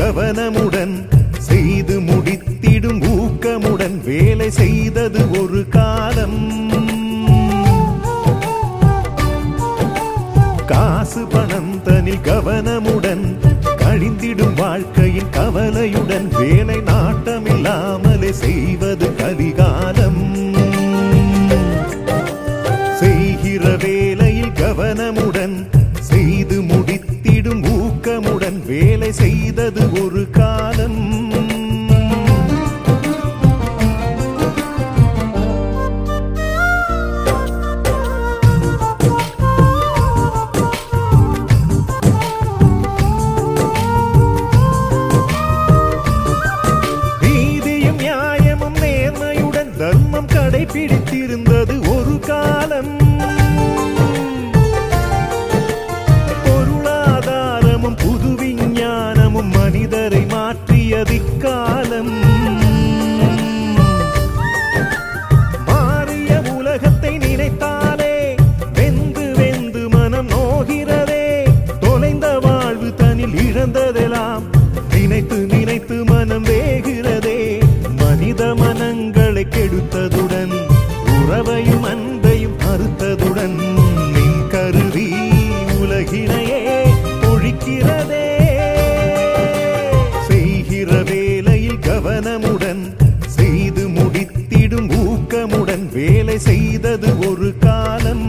கவனமுடன் செய்து முடித்திடும் ஊக்கமுடன் வேலை செய்தது ஒரு காலம் காசு பணம் தனில் கவனமுடன் கழிந்திடும் வாழ்க்கையின் கவலையுடன் வேலை நாட்டமில்லாமலே செய்வது கலிகாலம் செய்கிற வேலையில் கவனமுடன் செய்து முடித்திடும் ஊக்கமுடன் வேலை செய்தது ஒரு காலம் நீதியும் நியாயமும் நேர்மையுடன் தர்மம் கடைபிடித்திருந்தது ஒரு காலம் பொருளாதாரமும் புது விஞ்ஞானமும் மனிதரை மாற்றியதிக்காலம் மாறிய உலகத்தை நினைத்தாலே வெந்து வெந்து மனம் நோகிறதே தொலைந்த வாழ்வு தனில் இழந்ததெல்லாம் நினைத்து நினைத்து மனம் வேகிறதே மனித மனங்களை கெடுத்ததுடன் உறவையும் அன்பையும் அறுத்ததுடன் மின் கருவி உலகினையே ஒழிக்கிறதே செய்கிற வேலையில் கவனமுடன் செய்து முடித்திடும் ஊக்கமுடன் வேலை செய்தது ஒரு காலம்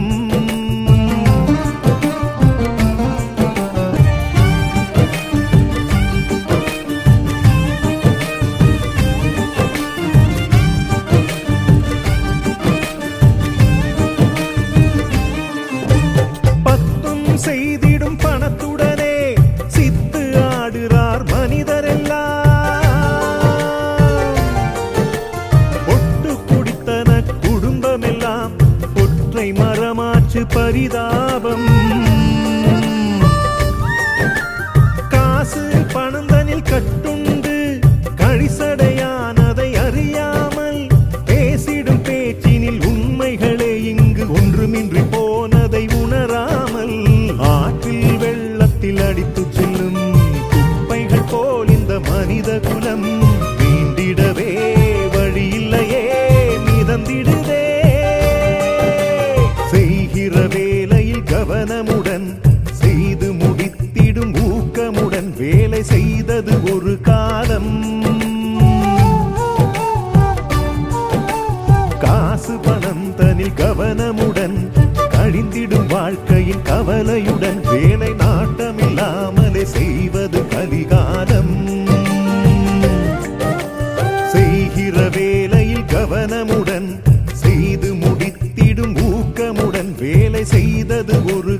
பத்தும் செய்திடும் பணத்துடனே சித்து ஆடுறார் மனிதரெல்லாம் ஒட்டு குடித்தன குடும்பமெல்லாம் ஒற்றை மரமாச்சு பரிதாபம் காசு பணந்தனில் கட்டுண்டு கழிசடையானதை அறியாமல் பேசிடும் பேச்சினில் உண்மைகளே இங்கு ஒன்றுமின்றி போனதை உணராமல் ஆற்றில் வெள்ளத்தில் அடித்துச் செல்லும் குப்பைகள் போல் இந்த மனித குலம் மீண்டிடவே வழியில்லையே மிதந்திடுதே செய்கிற வேலையில் கவனமுடன் செய்து முடித்திடும் ஊக்கமுடன் வேலை செய்தது ஒரு காலம் காசு பணம் தனில் கவனமுடன் கழிந்திடும் வாழ்க்கையின் கவலையுடன் வேலை நாட்டமில்லாமலே செய்வது கலிகாலம் செய்கிற வேலையில் கவனமுடன் செய்து முடித்திடும் ஊக்கமுடன் வேலை செய்தது ஒரு